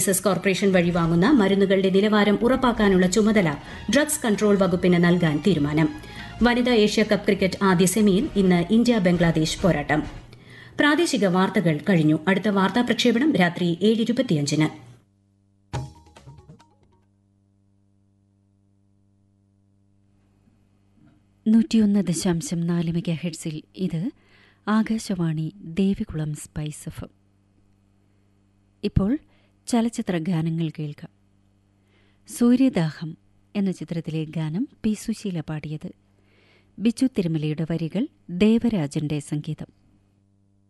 services corporation വഴി വാങ്ങുന്ന മരുന്നുകളുടെ നിലവാരം ഉറപ്പാക്കാനുള്ള ചുമതല ഡ്രഗ്സ് കൺട്രോൾ വകുപ്പിന് നൽകാൻ തീരുമാനം വനിതാ ഏഷ്യ കപ്പ് ക്രിക്കറ്റ് ആദ്യ സെമിയിൽ ഇന്ന് ഇന്ത്യ ബംഗ്ലാദേശ് പോരാട്ടം പ്രാദേശിക വാർത്തകൾ കഴിഞ്ഞു അടുത്ത വാർത്താ പ്രക്ഷേപണം രാത്രി ഏഴ് ഇരുപത്തിയഞ്ചിന് നൂറ്റിയൊന്ന് ദശാംശം നാല് മെഗാ ഹെഡ്സിൽ ഇത് ആകാശവാണി ദേവികുളം സ്പൈസ് എഫ് ഇപ്പോൾ ചലച്ചിത്ര ഗാനങ്ങൾ കേൾക്കാം സൂര്യദാഹം എന്ന ചിത്രത്തിലെ ഗാനം പി സുശീല പാടിയത് ബിജു തിരുമലയുടെ വരികൾ ദേവരാജന്റെ സംഗീതം